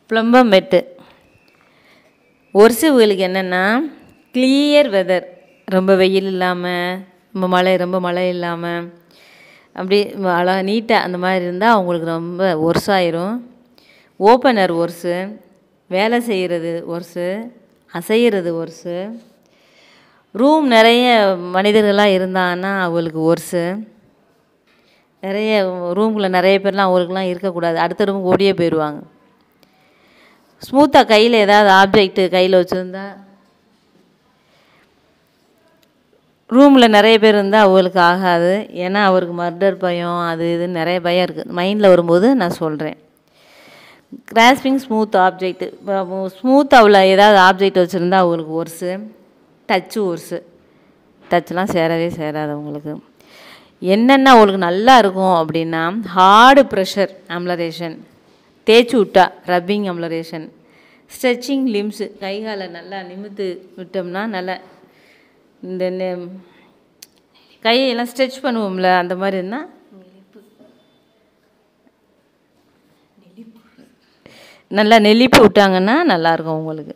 ப்ளம்பம் மெட்டு ஒர்சுகளுக்கு என்னென்னா clear weather ரொம்ப வெயில் இல்லாமல் ரொம்ப மழை ரொம்ப மழை இல்லாமல் அப்படி அழகா நீட்டாக அந்த மாதிரி இருந்தால் அவங்களுக்கு ரொம்ப ஒர்ஸாயிரும் ஓப்பனர் ஒர்ஸு வேலை செய்கிறது ஒர்ஸு அசைகிறது ஒர்ஸு ரூம் நிறைய மனிதர்களாக இருந்தாங்கன்னா அவங்களுக்கு ஒர்ஸு நிறைய ரூமில் நிறைய பேர்லாம் அவங்களுக்குலாம் இருக்கக்கூடாது அடுத்த ரூமுக்கு ஓடியே போயிடுவாங்க ஸ்மூத்தாக கையில் ஏதாவது ஆப்ஜெக்ட்டு கையில் வச்சுருந்தா ரூமில் நிறைய பேர் இருந்தால் அவங்களுக்கு ஆகாது ஏன்னா அவருக்கு மர்டர் பயம் அது இதுன்னு நிறைய பயம் இருக்குது மைண்டில் வரும்போது நான் சொல்கிறேன் கிராஸ்பிங் ஸ்மூத் ஆப்ஜெக்ட் ஸ்மூத் அவ்வளோ ஏதாவது ஆப்ஜெக்ட் வச்சுருந்தா அவங்களுக்கு ஒர்ஸு டச்சு ஒர்ஸு டச்லாம் சேரவே சேராது அவங்களுக்கு என்னென்ன அவங்களுக்கு நல்லா இருக்கும் அப்படின்னா ஹார்டு ப்ரெஷர் அம்லரேஷன் தேய்ச்சி விட்டா ரப்பிங் அம்லரேஷன் ஸ்ட்ரெச்சிங் லிம்ஸு கை காலை நல்லா நிமித்து விட்டோம்னா நல்லா இந்த நெ- கையெல்லாம் ஸ்ட்ரெச் பண்ணுவோம்ல அந்த மாதிரி இருந்தால் நல்லா நெளிப்பு விட்டாங்கன்னா நல்லாயிருக்கும் உங்களுக்கு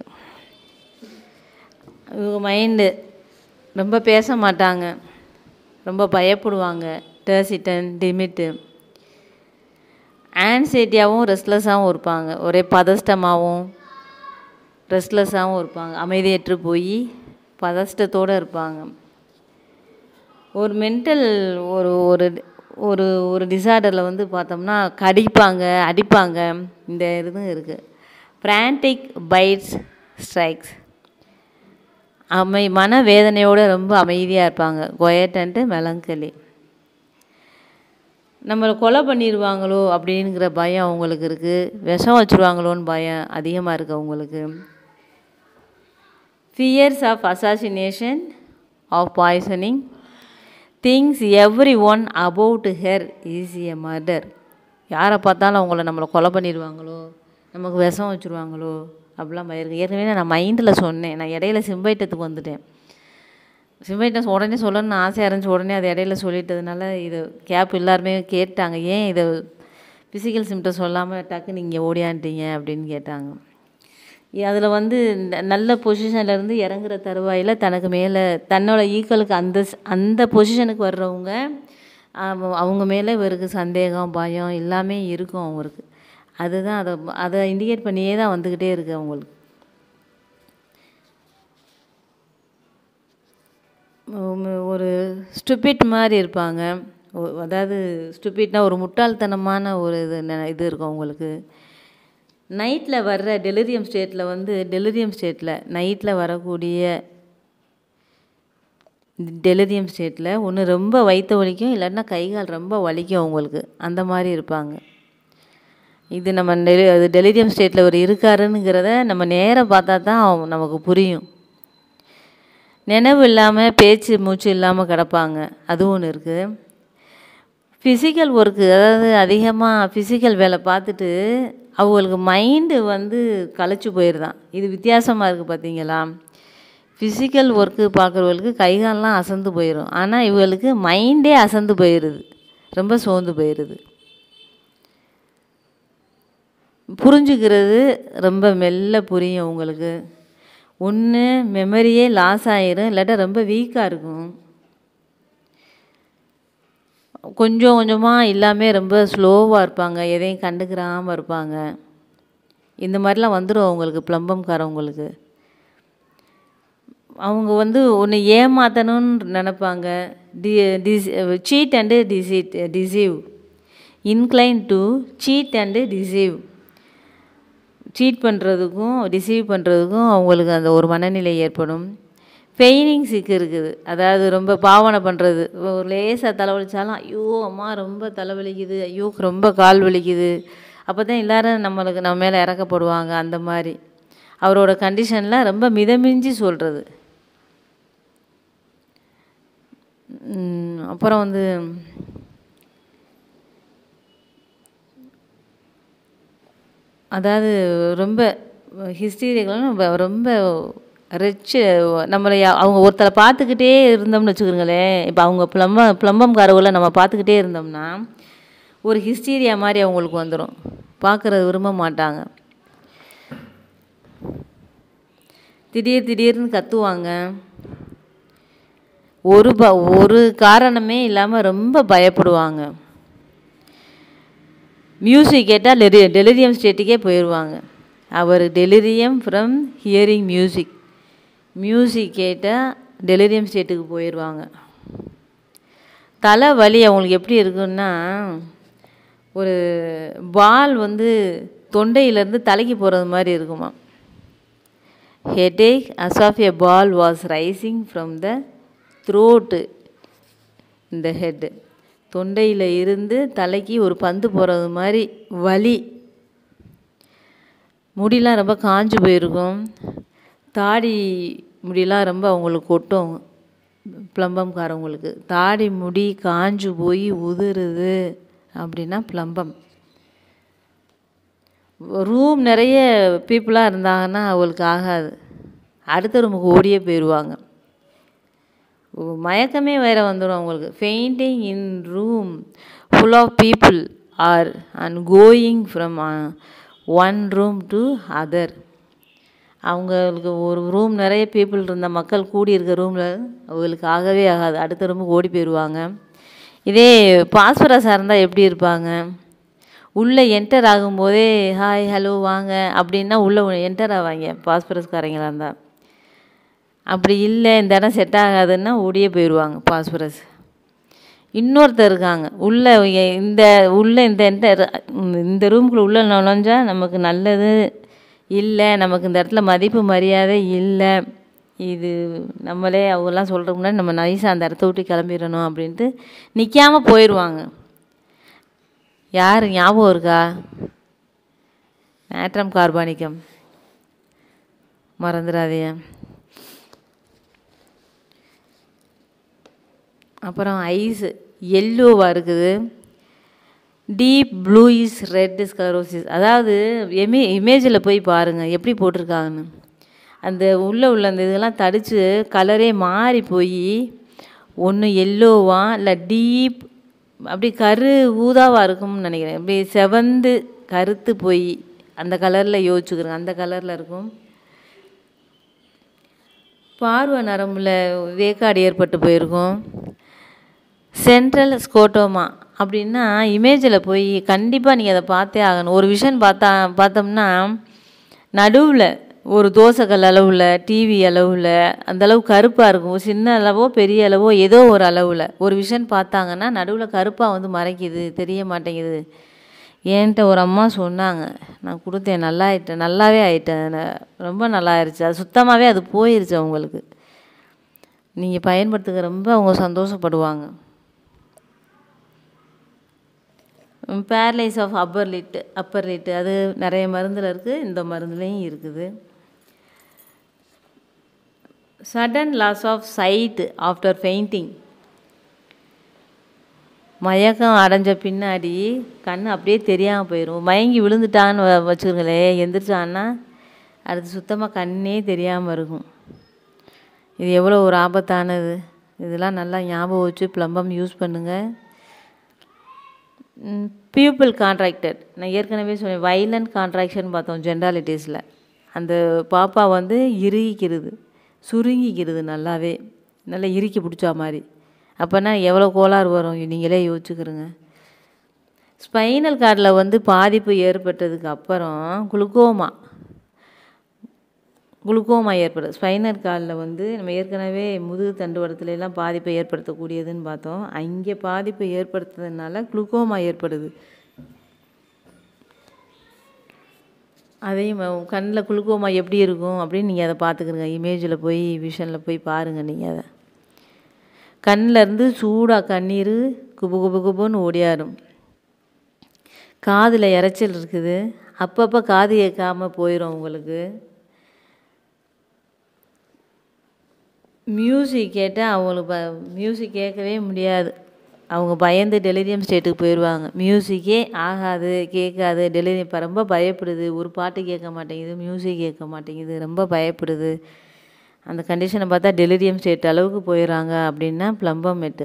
இவங்க மைண்டு ரொம்ப பேச மாட்டாங்க ரொம்ப பயப்படுவாங்க டேசிட்டன் டிமிட்டு ஆன்சைட்டியாகவும் ரெஸ்ட்லெஸ்ஸாகவும் இருப்பாங்க ஒரே பதஷ்டமாகவும் ரெஸ்ட்லெஸ்ஸாகவும் இருப்பாங்க அமைதியற்று போய் பதஷ்டத்தோடு இருப்பாங்க ஒரு மென்டல் ஒரு ஒரு ஒரு ஒரு டிசார்டரில் வந்து பார்த்தோம்னா கடிப்பாங்க அடிப்பாங்க இந்த இதுவும் இருக்குது பிரான்டிக் பைட்ஸ் ஸ்ட்ரைக்ஸ் அமை மன வேதனையோடு ரொம்ப அமைதியாக இருப்பாங்க கொயட்டன்ட்டு மெலங்கலி நம்மளை கொலை பண்ணிடுவாங்களோ அப்படிங்கிற பயம் அவங்களுக்கு இருக்குது விஷம் வச்சுருவாங்களோன்னு பயம் அதிகமாக இருக்குது அவங்களுக்கு fears of assassination of poisoning things every one about her is a murder யாரை பார்த்தாலும் அவங்கள நம்மளை கொலை பண்ணிடுவாங்களோ நமக்கு விஷம் வச்சுருவாங்களோ அப்படிலாம் பயம் இருக்குது ஏற்கனவே நான் மைண்டில் சொன்னேன் நான் இடையில சிம்பைட்டத்துக்கு வந்துட்டேன் சிம்பைட்டம் உடனே சொல்லணும்னு ஆசையாக இருந்துச்சு உடனே அது இடையில சொல்லிட்டதுனால இது கேப் எல்லாருமே கேட்டாங்க ஏன் இதை ஃபிசிக்கல் சிம்டம் சொல்லாமல் டக்கு நீங்கள் ஓடியான்ட்டீங்க அப்படின்னு கேட்டாங்க அதில் வந்து ந- நல்ல பொசிஷன்ல இருந்து இறங்குற தருவாயில் தனக்கு மேலே தன்னோட ஈக்குவலுக்கு அந்த ஸ்- அந்த பொசிஷனுக்கு வர்றவங்க அவ- அவங்க மேலே இவருக்கு சந்தேகம் பயம் எல்லாமே இருக்கும் அவங்களுக்கு அதுதான் அதை அதை இண்டிகேட் பண்ணியே தான் வந்துக்கிட்டே இருக்குது அவங்களுக்கு உம் ஒரு ஸ்டூபிட் மாதிரி இருப்பாங்க ஒ- அதாவது ஸ்டூபிட்னா ஒரு முட்டாள்தனமான ஒரு இது நெ- இது இருக்கும் அவங்களுக்கு நைட்டில் வர்ற டெலிரியம் ஸ்டேட்டில் வந்து டெலிரியம் ஸ்டேட்டில் நைட்டில் வரக்கூடிய டெலிரியம் ஸ்டேட்டில் ஒன்று ரொம்ப வயிற்று வலிக்கும் இல்லாட்டினா கை கால் ரொம்ப வலிக்கும் அவங்களுக்கு அந்த மாதிரி இருப்பாங்க இது நம்ம டெலி அது டெலிரியம் ஸ்டேட்டில் ஒரு இருக்காருங்கிறத நம்ம நேராக பார்த்தா தான் அவங்க- நமக்கு புரியும் நினைவு இல்லாமல் பேச்சு மூச்சு இல்லாமல் கிடப்பாங்க அதுவும் ஒன்று இருக்குது ஃபிசிக்கல் ஒர்க்கு அதாவது அதிகமாக ஃபிசிக்கல் வேலை பார்த்துட்டு அவங்களுக்கு மைண்டு வந்து களைச்சு போயிடுதான் இது வித்தியாசமாக இருக்குது பார்த்தீங்களா ஃபிசிக்கல் ஒர்க்கு பார்க்குறவங்களுக்கு கைகாலெலாம் அசந்து போயிடும் ஆனால் இவங்களுக்கு மைண்டே அசந்து போயிடுது ரொம்ப சோர்ந்து போயிடுது புரிஞ்சுக்கிறது ரொம்ப மெல்ல புரியும் உங்களுக்கு ஒன்று மெமரியே லாஸ் ஆயிரும் இல்லாட்டா ரொம்ப வீக்காக இருக்கும் கொஞ்சம் கொஞ்சமாக எல்லாமே ரொம்ப ஸ்லோவாக இருப்பாங்க எதையும் கண்டுக்கிறாமல் இருப்பாங்க இந்த மாதிரிலாம் வந்துடும் அவங்களுக்கு ப்ளம்பம்காரவங்களுக்கு அவங்க வந்து ஒன்று ஏமாற்றணும்னு நினப்பாங்க டி டிஸ் cheat and deceit deceive inclined to cheat and deceive cheat பண்ணுறதுக்கும் டிசீவ் பண்ணுறதுக்கும் அவங்களுக்கு அந்த ஒரு மனநிலை ஏற்படும் பெயினிங் சிக்கு இருக்குது அதாவது ரொம்ப பாவனை பண்ணுறது ஒரு லேசாக தலைவலிச்சாலும் ஐயோ அம்மா ரொம்ப தலைவலிக்குது ஐயோ ரொம்ப கால் வலிக்குது அப்போ தான் எல்லோரும் நம்மளுக்கு நம்ம மேலே இறக்கப்படுவாங்க அந்த மாதிரி அவரோட கண்டிஷனில் ரொம்ப மிதமிஞ்சி சொல்கிறது அப்புறம் வந்து அதாவது ரொம்ப ஹிஸ்டீரியெல்லாம் ரொம்ப ரிச்சு நம்மளை யா- அவங்க ஒருத்தரை பார்த்துக்கிட்டே இருந்தோம்னு வச்சுக்கோங்களேன் இப்போ அவங்க ப்ளம்ப ப்ளம்பம்காரவங்களை நம்ம பார்த்துக்கிட்டே இருந்தோம்னா ஒரு ஹிஸ்டீரியா மாதிரி அவங்களுக்கு வந்துடும் பார்க்குறது விரும்ப மாட்டாங்க திடீர் திடீர்னு கத்துவாங்க ஒரு ப ஒரு காரணமே இல்லாமல் ரொம்ப பயப்படுவாங்க மியூசிக் கேட்டால் டெலி டெலிரியம் ஸ்டேட்டுக்கே போயிடுவாங்க அவர் delirium from hearing music music கேட்டால் டெலிரியம் ஸ்டேட்டுக்கு போயிடுவாங்க தலை வலி அவங்களுக்கு எப்படி இருக்குன்னா ஒரு பால் வந்து தொண்டையிலேருந்து தலைக்கு போகிறது மாதிரி இருக்குமா headache as of a ball was rising from the throat இந்த ஹெட்டு தொண்டையில் இருந்து தலைக்கு ஒரு பந்து போகிறது மாதிரி வலி முடியெலாம் ரொம்ப காஞ்சு போயிருக்கும் தாடி முடியெலாம் ரொம்ப அவங்களுக்கு கொட்டும் ப்ளம்பம்காரவங்களுக்கு தாடி முடி காஞ்சு போய் உதிருது அப்படின்னா ப்ளம்பம் ரூம் நிறைய பீப்புளாக இருந்தாங்கன்னா அவளுக்கு ஆகாது அடுத்த ரூமுக்கு ஓடியே போயிடுவாங்க மயக்கமே வேற வந்துடும் அவங்களுக்கு fainting in room full of people are and going from one room to other அவங்களுக்கு ஒரு ரூம் நிறைய பீப்புள் இருந்த மக்கள் கூடி இருக்க ரூமில் அவங்களுக்கு ஆகவே ஆகாது அடுத்த ரூமுக்கு ஓடி போயிடுவாங்க இதே பாஸ்பரஸாக இருந்தால் எப்படி இருப்பாங்க உள்ளே என்டர் ஆகும்போதே ஹாய் ஹலோ வாங்க அப்படின்னா உள்ளே என்டர் ஆவாங்க பாஸ்பரஸ்காரங்களாக இருந்தால் அப்படி இல்லை இந்த இடம் செட் ஆகாதுன்னா ஓடியே போயிடுவாங்க பாஸ்பரஸ் இன்னொருத்தர் இருக்காங்க உள்ளே இந்த உள்ளே இந்த என்டர் இந்த ரூம்குள்ளே உள்ளே நுழைஞ்சா நமக்கு நல்லது இல்லை நமக்கு இந்த இடத்துல மதிப்பு மரியாதை இல்லை இது நம்மளே அவங்கெல்லாம் சொல்கிறதுக்கு முன்னாடி நம்ம நைஸாக அந்த இடத்த விட்டு கிளம்பிடணும் அப்படின்ட்டு நிற்காமல் போயிடுவாங்க யார் ஞாபகம் இருக்கா நேட்ரம் கார்பானிக்கம் மறந்துடாதீங்க அப்புறம் ஐஸு எல்லோவாக இருக்குது deep blue is red sclerosis அதாவது எமே இமேஜில் போய் பாருங்கள் எப்படி போட்டிருக்காங்கன்னு அந்த உள்ளே உள்ள அந்த இதெல்லாம் தடித்து கலரே மாறி போய் ஒன்று எல்லோவா இல்லை டீப் அப்படி கரு ஊதாவாக இருக்கும்னு நினைக்கிறேன் அப்படி செவந்து கருத்து போய் அந்த கலரில் யோசிச்சுக்கிறேன் அந்த கலரில் இருக்கும் பார்வை நரம்பில் வேக்காடு ஏற்பட்டு போயிருக்கும் சென்ட்ரல் ஸ்கோட்டோமா அப்படின்னா இமேஜில் போய் கண்டிப்பாக நீங்கள் அதை பார்த்தே ஆகணும் ஒரு விஷன் பார்த்தா பார்த்தோம்னா நடுவில் ஒரு தோசைக்கல் அளவில் டிவி அளவில் அந்த அளவு கருப்பாக இருக்கும் சின்ன அளவோ பெரிய அளவோ ஏதோ ஒரு அளவில் ஒரு விஷன் பார்த்தாங்கன்னா நடுவில் கருப்பாக வந்து மறைக்குது தெரிய மாட்டேங்குது என்கிட்ட ஒரு அம்மா சொன்னாங்க நான் கொடுத்தேன் நல்லா ஆயிட்டேன் நல்லாவே ஆயிட்டேன் ரொம்ப நல்லா ஆயிடுச்சு அது சுத்தமாகவே அது போயிருச்சு அவங்களுக்கு நீங்கள் பயன்படுத்துக்க ரொம்ப அவங்க சந்தோஷப்படுவாங்க paralyse of upper lid upper lid அது நிறைய மருந்தில் இருக்குது இந்த மருந்துலேயும் இருக்குது sudden loss of sight after fainting மயக்கம் அடைஞ்ச பின்னாடி கண் அப்படியே தெரியாமல் போயிடும் மயங்கி விழுந்துட்டான்னு வ வச்சுருங்களேன் எந்திரிச்சான்னா அடுத்து சுத்தமாக கண்ணே தெரியாமல் இருக்கும் இது எவ்வளோ ஒரு ஆபத்தானது இதெல்லாம் நல்லா ஞாபகம் வச்சு ப்ளம்பம் யூஸ் பண்ணுங்கள் பியூப்பிள் கான்ட்ராக்டட் நான் ஏற்கனவே சொன்னேன் வைலண்ட் கான்ட்ராக்ஷன் பார்த்தோம் ஜென்ராலிட்டிஸில் அந்த பாப்பா வந்து இறுகிக்கிறது சுருங்கிக்கிறது நல்லாவே நல்லா இறுக்கி பிடிச்சா மாதிரி அப்போனா எவ்வளோ கோளாறு வரும் நீங்களே யோசிச்சுக்கிறங்க ஸ்பைனல் கார்டில் வந்து பாதிப்பு ஏற்பட்டதுக்கு அப்புறம் குளுக்கோமா குளுக்கோமா ஏற்படுது ஸ்பைனல் கார்டில் வந்து நம்ம ஏற்கனவே முதுகு தண்டுவடத்துல எல்லாம் பாதிப்பை ஏற்படுத்தக்கூடியதுன்னு பார்த்தோம் அங்கே பாதிப்பை ஏற்படுத்துறதுனால குளுக்கோமா ஏற்படுது அதையும் கண்ணில் குளுக்கோமா எப்படி இருக்கும் அப்படின்னு நீங்கள் அதை பார்த்துக்கிறங்க இமேஜில் போய் விஷனில் போய் பாருங்கள் நீங்கள் அதை கண்ணிலேருந்து சூடாக கண்ணீர் குபு குபு குபுன்னு ஓடியாடும் காதில் இறைச்சல் இருக்குது அப்பப்போ காது கேட்காமல் போயிடும் உங்களுக்கு மியூசிக் கேட்டால் அவங்களுக்கு ப மியூசிக் கேட்கவே முடியாது அவங்க பயந்து டெலிரியம் ஸ்டேட்டுக்கு போயிடுவாங்க மியூசிக்கே ஆகாது கேட்காது டெலிரியம் இப்போ ரொம்ப பயப்படுது ஒரு பாட்டு கேட்க மாட்டேங்குது மியூசிக் கேட்க மாட்டேங்குது ரொம்ப பயப்படுது அந்த கண்டிஷனை பார்த்தா டெலிரியம் ஸ்டேட் அளவுக்கு போயிடுறாங்க அப்படின்னா ப்ளம்பமெட்டு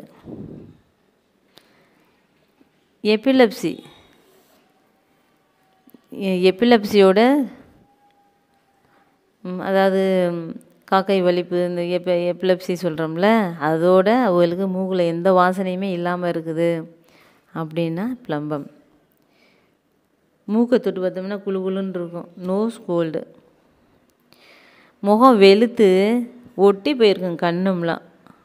எபிலப்சி எபிலப்சியோட ம், அதாவது ம், காக்கை வலிப்பு இந்த எப்ப எப்பிலப்சி சொல்கிறோம்ல அதோட அவங்களுக்கு மூக்கில் எந்த வாசனையுமே இல்லாமல் இருக்குது அப்படின்னா பிளம்பம் மூக்கை தொட்டு பார்த்தோம்னா குளு குளுன்னு இருக்கும் நோஸ் கோல்டு முகம் வெளுத்து ஒட்டி போயிருக்கும் கண்ணும்லாம்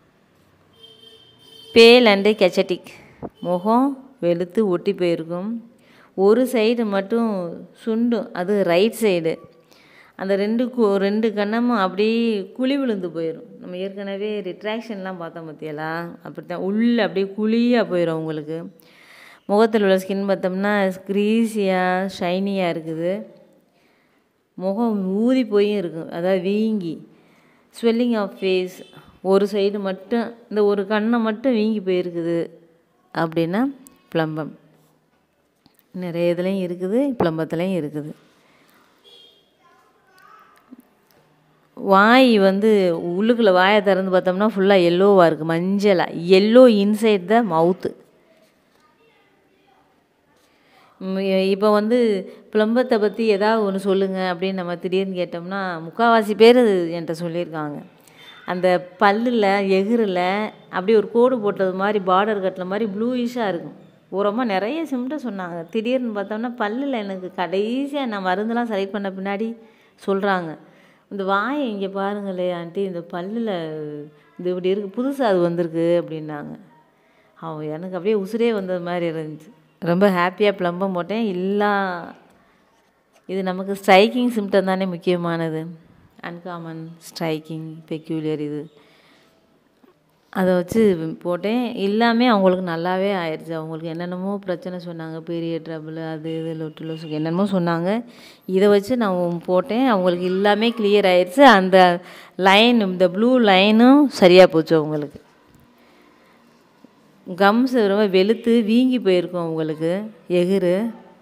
பேல் அண்டு கெச்சட்டிக் முகம் வெளுத்து ஒட்டி போயிருக்கும் ஒரு சைடு மட்டும் சுண்டும் அது ரைட் சைடு அந்த ரெண்டு கு ரெண்டு கண்ணமும் அப்படியே குழி விழுந்து போயிடும் நம்ம ஏற்கனவே ரிட்ராக்ஷன்லாம் பார்த்தோம் பார்த்தியலா அப்படி தான் உள்ளே அப்படியே குழியாக போயிடும் உங்களுக்கு முகத்தில் உள்ள ஸ்கின் பார்த்தோம்னா க்ரீஸியாக ஷைனியாக இருக்குது முகம் ஊதி போயும் இருக்கும் அதாவது வீங்கி ஸ்வெல்லிங் ஆஃப் ஃபேஸ் ஒரு சைடு மட்டும் இந்த ஒரு கண்ணை மட்டும் வீங்கி போயிருக்குது அப்படின்னா பிளம்பம் நிறைய இதுலேயும் இருக்குது பிளம்பத்துலேயும் இருக்குது வாய் வந்து உள்ளுக்குள்ளே வாயை திறந்து பார்த்தோம்னா ஃபுல்லாக எல்லோவாக இருக்குது மஞ்சளாக எல்லோ இன்சைட் த மவுத்து இப்போ வந்து பிளம்பத்தை பற்றி ஏதாவது ஒன்று சொல்லுங்கள் அப்படின்னு நம்ம திடீர்னு கேட்டோம்னா முக்கால்வாசி பேர் என்கிட்ட சொல்லியிருக்காங்க அந்த பல்லில் எகிரில் அப்படியே ஒரு கோடு போட்டது மாதிரி பார்டர் கட்டின மாதிரி ப்ளூயிஷாக இருக்கும் ஓரமாக நிறைய சிம்டம் சொன்னாங்க திடீர்னு பார்த்தோம்னா பல்லில் எனக்கு கடைசியாக நான் மருந்தெல்லாம் செலக்ட் பண்ண பின்னாடி சொல்கிறாங்க இந்த வாயை இங்கே பாருங்களே ஆண்டி இந்த பல்லில் இது இப்படி இருக்குது புதுசாக அது வந்திருக்கு அப்படின்னாங்க அவன் எனக்கு அப்படியே உசுரே வந்தது மாதிரி இருந்துச்சு ரொம்ப ஹாப்பியாக ப்ளம்பம் போட்டேன் இல்லா இது நமக்கு ஸ்ட்ரைக்கிங் சிம்டம் தானே முக்கியமானது அன்காமன் ஸ்ட்ரைக்கிங் பெக்யூலியர் இது அதை வச்சு போட்டேன் எல்லாமே அவங்களுக்கு நல்லாவே ஆயிடுச்சு அவங்களுக்கு என்னென்னமோ பிரச்சனை சொன்னாங்க பெரிய ட்ரபிள் அது இது லொட்டு லொசுக்கு என்னென்னமோ சொன்னாங்க இதை வச்சு நான் போட்டேன் அவங்களுக்கு எல்லாமே கிளியர் ஆயிடுச்சு அந்த லைன் இந்த ப்ளூ லைனும் சரியாக போச்சு அவங்களுக்கு கம்ஸ் ரொம்ப வெளுத்து வீங்கி போயிருக்கும் அவங்களுக்கு எகிறு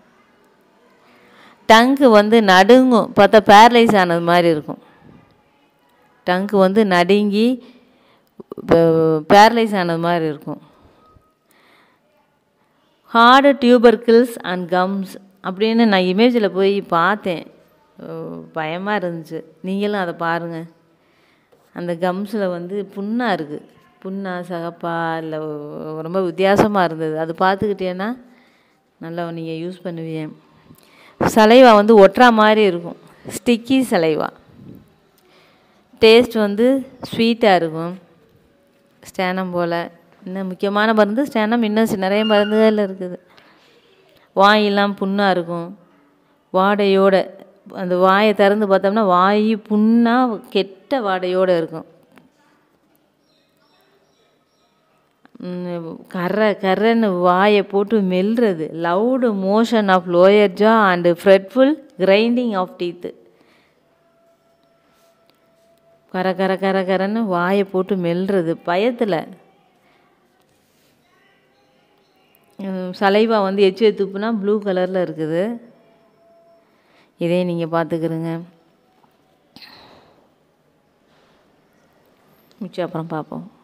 டங்கு வந்து நடுங்கும் பார்த்தா பேரலைஸ் ஆனது மாதிரி இருக்கும் டங்கு வந்து நடுங்கி பேரலைஸ் ஆனது மாதிரி இருக்கும் ஹார்டு டியூபர்கிள்ஸ் அண்ட் கம்ஸ் அப்படின்னு நான் இமேஜில் போய் பார்த்தேன் பயமாக இருந்துச்சு நீங்களும் அதை பாருங்கள் அந்த கம்ஸில் வந்து புண்ணாக இருக்குது புண்ணா சகப்பா இல்லை ரொம்ப வித்தியாசமாக இருந்தது அது பார்த்துக்கிட்டேன்னா நல்லா நீங்கள் யூஸ் பண்ணுவீங்க சலைவா வந்து ஒட்டுறா மாதிரி இருக்கும் ஸ்டிக்கி சலைவா டேஸ்ட் வந்து ஸ்வீட்டாக இருக்கும் ஸ்டேனம் போல் இன்னும் முக்கியமான மருந்து ஸ்டேனம் இன்னும் நிறைய மருந்துகள் இருக்குது வாயெல்லாம் புண்ணாக இருக்கும் வாடையோட அந்த வாயை திறந்து பார்த்தோம்னா வாய் புண்ணாக கெட்ட வாடையோடு இருக்கும் கரை கரைன்னு வாயை போட்டு மெல்றது loud motion of lower jaw and dreadful grinding of teeth கர கர கர கரன்னு வாயை போட்டு மெல்றது பயத்தில் சலைவா வந்து எச்சு துப்புனா ப்ளூ கலரில் இருக்குது இதே நீங்கள் பார்த்துக்கிறங்க மிச்சம் அப்புறம் பார்ப்போம்